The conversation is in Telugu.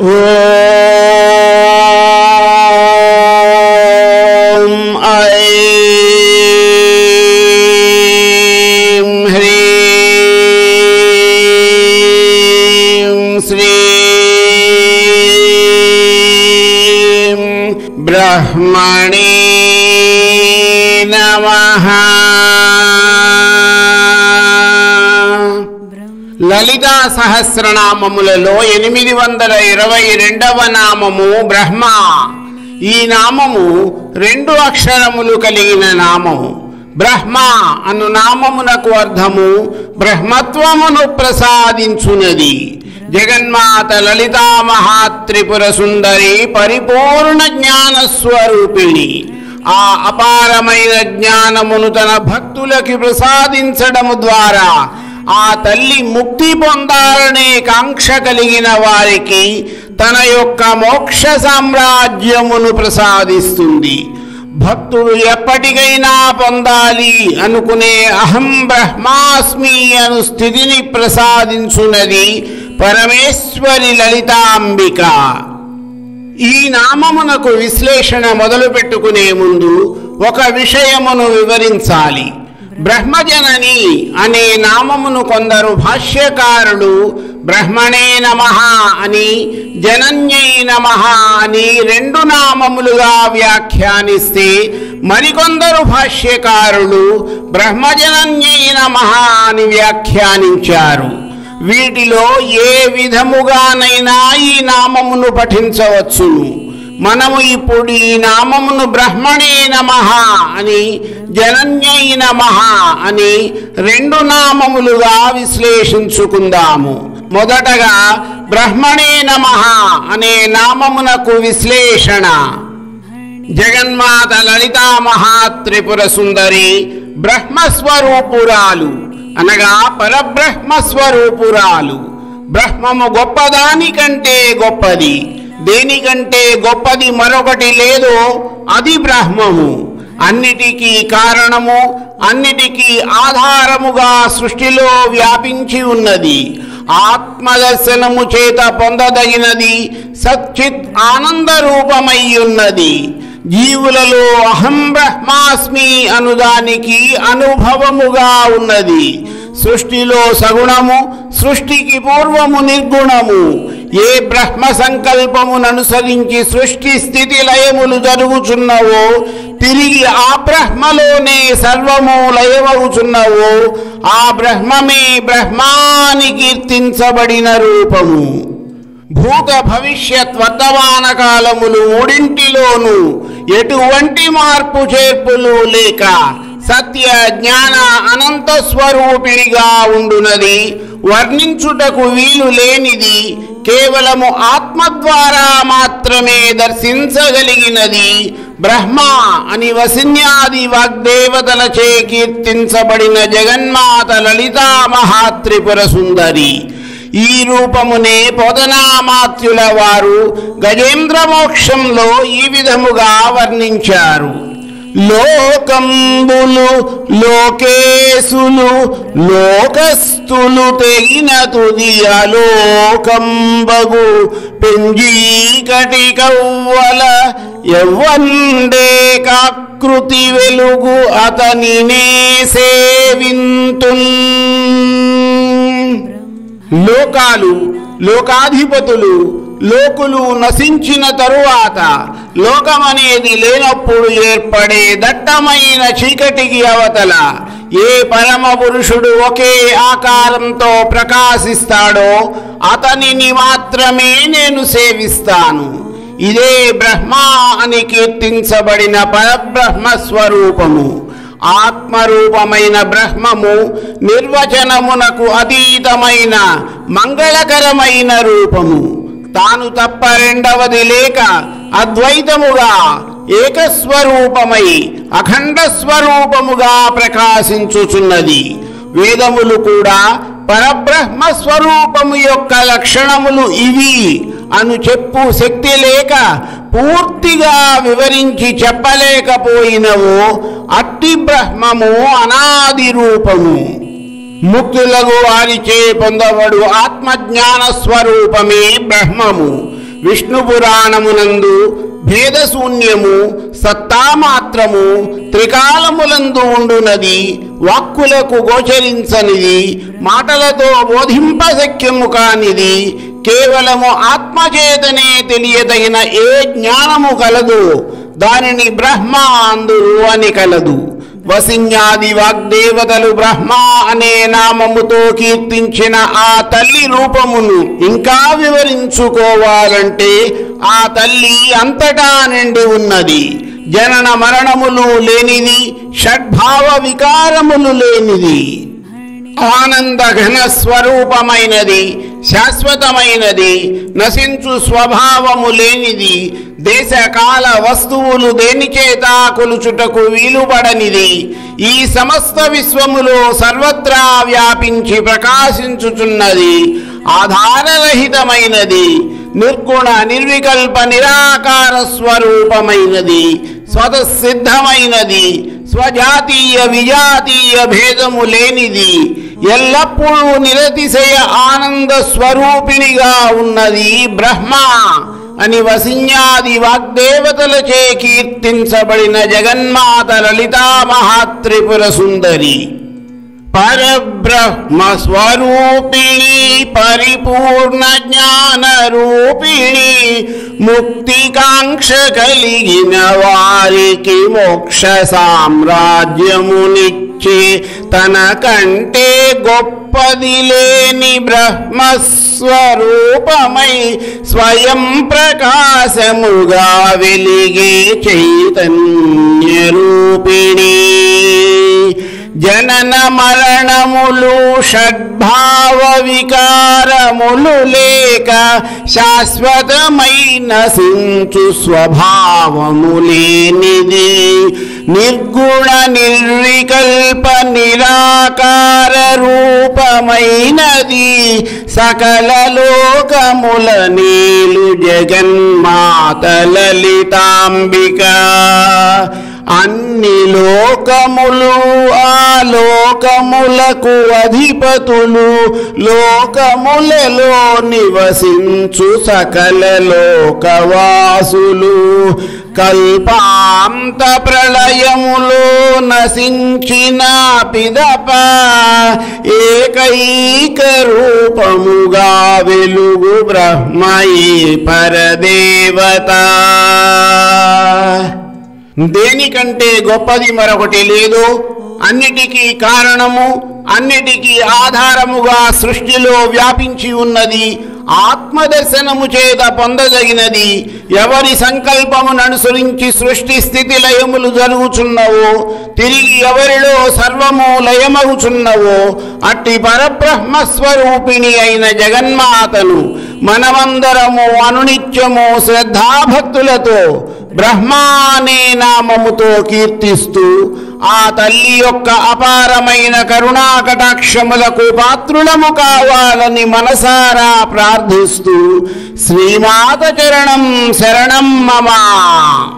ఓం ఐం హ్రీం శ్రీం బ్రహ్మణే నమః లలితా సహస్రనామములలో ఎనిమిది వందల ఇరవై రెండవ నామము బ్రహ్మ ఈ నామము రెండు అక్షరములు కలిగిన నామము బ్రహ్మ అను నామమునకు అర్థము బ్రహ్మత్వమును ప్రసాదించునది జగన్మాత లలితా మహాత్రిపుర సుందరి పరిపూర్ణ జ్ఞాన స్వరూపిణి ఆ అపారమైన జ్ఞానమును తన భక్తులకి ప్రసాదించడము ద్వారా ఆ తల్లి ముక్తి పొందాలనే కాంక్ష కలిగిన వారికి తన యొక్క మోక్ష సామ్రాజ్యమును ప్రసాదిస్తుంది భక్తుడు ఎప్పటికైనా పొందాలి అనుకునే అహం బ్రహ్మాస్మి అను స్థితిని ప్రసాదించున్నది పరమేశ్వరి లలితాంబిక ఈ నామమునకు విశ్లేషణ మొదలు పెట్టుకునే ముందు ఒక విషయమును వివరించాలి బ్రహ్మజనని అనే నామమును కొందరు భాష్యకారులు బ్రహ్మణే నమ అని జనన్యై నమ అని రెండు నామములుగా వ్యాఖ్యానిస్తే మరికొందరు భాష్యకారులు బ్రహ్మజనన్యై నమ అని వ్యాఖ్యానించారు వీటిలో ఏ విధముగానైనా ఈ నామమును పఠించవచ్చును మనము ఇప్పుడు ఈ నామమును బ్రహ్మణే నమ అని జనన్యై నమ అని రెండు నామములుగా విశ్లేషించుకుందాము మొదటగా బ్రహ్మణే నమ అనే నామమునకు విశ్లేషణ జగన్మాత లలితా మహాత్రిపుర సుందరి బ్రహ్మస్వరూపురాలు అనగా పరబ్రహ్మ స్వరూపురాలు బ్రహ్మము గొప్పదానికంటే గొప్పది దేనికంటే గొప్పది మరొకటి లేదో అది బ్రహ్మము అన్నిటికీ కారణము అన్నిటికీ ఆధారముగా సృష్టిలో వ్యాపించి ఉన్నది ఆత్మదర్శనము చేత పొందదగినది సచ్చిత్ ఆనంద రూపమై ఉన్నది జీవులలో అహం బ్రహ్మాస్మి అనుదానికి అనుభవముగా ఉన్నది సృష్టిలో సగుణము సృష్టికి పూర్వము నిర్గుణము ఏ బ్రహ్మ సంకల్పమును అనుసరించి సృష్టి స్థితి లయములు జరుగుచున్నవో తిరిగి ఆ బ్రహ్మలోనే సర్వము లయమవుచున్నవో ఆ బ్రహ్మమే బ్రహ్మాని కీర్తించబడిన రూపము భూత భవిష్యత్ వర్తమాన కాలములు మూడింటిలోనూ ఎటువంటి మార్పు చేర్పులు లేక సత్య జ్ఞాన అనంత స్వరూపిణిగా ఉండునది వర్ణించుటకు వీలు లేనిది కేవలము ఆత్మ ద్వారా మాత్రమే దర్శించగలిగినది బ్రహ్మ అని వసిన్యాది వాగ్దేవతలచే కీర్తించబడిన జగన్మాత లలితా మహాత్రిపుర సుందరి ఈ రూపమునే పొదనామాత్యుల వారు గజేంద్ర మోక్షంలో ఈ విధముగా వర్ణించారు లోకంబులు లోకేశులు లోకస్తులు తెగిన తుది అలోకంబగు పెంజీకటి కవ్వల ఎవ్వండే కాకృతి వెలుగు అతనినే సేవింతున్ లోకాలు లోకాధిపతులు లోకులు నశించిన తరువాత లోకమనేది లేనప్పుడు ఏర్పడే దట్టమైన చీకటికి అవతల ఏ పరమ పురుషుడు ఒకే ఆకారంతో ప్రకాశిస్తాడో అతనిని మాత్రమే నేను సేవిస్తాను ఇదే బ్రహ్మ అని కీర్తించబడిన పరబ్రహ్మ స్వరూపము ఆత్మరూపమైన బ్రహ్మము నిర్వచనమునకు అతీతమైన మంగళకరమైన రూపము తాను తప్ప రెండవది లేక అద్వైతముగా ఏకస్వరూపమై అఖండ స్వరూపముగా ప్రకాశించుచున్నది వేదములు కూడా పరబ్రహ్మ స్వరూపము యొక్క లక్షణములు ఇవి అను చెప్పు శక్తి లేక పూర్తిగా వివరించి చెప్పలేకపోయినవో అట్టి బ్రహ్మము అనాది రూపము ముక్తులకు వారిచే పొందబడు ఆత్మజ్ఞాన స్వరూపమే బ్రహ్మము విష్ణు పురాణమునందు భేదశూన్యము సత్తామాత్రము త్రికాలములందు ఉండునది వాక్కులకు గోచరించనిది మాటలతో బోధింపశక్యము కానిది కేవలము ఆత్మచేతనే తెలియదగిన ఏ జ్ఞానము కలదు దానిని బ్రహ్మ అందురు అని కలదు వసిన్యాది వాగ్దేవతలు బ్రహ్మ అనే నామముతో కీర్తించిన ఆ తల్లి రూపమును ఇంకా వివరించుకోవాలంటే ఆ తల్లి అంతటా నిండి ఉన్నది జనన మరణములు లేనిది షడ్భావ వికారములు లేనిది ఆనంద ఘన స్వరూపమైనది శాశ్వతమైనది నశించు స్వభావము లేనిది దేశకాల వస్తువులు దేనిచేత కొలుచుటకు వీలుపడనిది ఈ సమస్త విశ్వములో సర్వత్రా వ్యాపించి ప్రకాశించుచున్నది ఆధారరహితమైనది నిర్గుణ నిర్వికల్ప నిరాకార స్వరూపమైనది స్వతసిద్ధమైనది స్వజాతీయ విజాతీయ భేదము లేనిది ఎల్లప్పుడూ నిరతిశయ ఆనంద స్వరూపిణిగా ఉన్నది బ్రహ్మ అని వసిన్యాది వాగ్దేవతలచే కీర్తించబడిన జగన్మాత లలితా మహాత్రిపుర సుందరి పరబ్రహ్మ స్వరూపిణి పరిపూర్ణ జ్ఞాన రూపిణి ముక్తికాంక్ష కలిగిన వారికి మోక్ష సామ్రాజ్యమునిచ్చే తన కంటే గొప్పది లేని బ్రహ్మస్వరూపమై స్వయం ప్రకాశముగా వెలిగే చైతన్య రూపిణి జనన మరణములు షడ్భావ వికారములు లేక శాశ్వతమైన సించు స్వభావము లేనిది నిర్గుణ నిర్వికల్ప నిరాకార రూపమైనది సకల లోకముల నీలు జగన్మాత లలితాంబిక అన్ని లోకములు ఆ లోకములకు అధిపతులు లోకములలో నివసించు సకల లోకవాసులు కల్పాంత ప్రళయములో నశించిన పిదప ఏకైక రూపముగా వెలుగు బ్రహ్మయీ పరదేవత దేనికంటే గొప్పది మరొకటి లేదు అన్నిటికీ కారణము అన్నిటికీ ఆధారముగా సృష్టిలో వ్యాపించి ఉన్నది ఆత్మదర్శనము చేత పొందదగినది ఎవరి సంకల్పమును అనుసరించి సృష్టి స్థితి లయములు జరుగుచున్నవో తిరిగి ఎవరిలో సర్వము లయమగుచున్నవో అట్టి పరబ్రహ్మ స్వరూపిణి అయిన జగన్మాతను మనమందరము అనునిత్యము శ్రద్ధాభక్తులతో బ్రహ్మా అనే నామముతో కీర్తిస్తూ ఆ తల్లి యొక్క అపారమైన కరుణా కటాక్షములకు పాత్రులము కావాలని మనసారా ప్రార్థిస్తూ శ్రీమాత చరణం శరణం మమ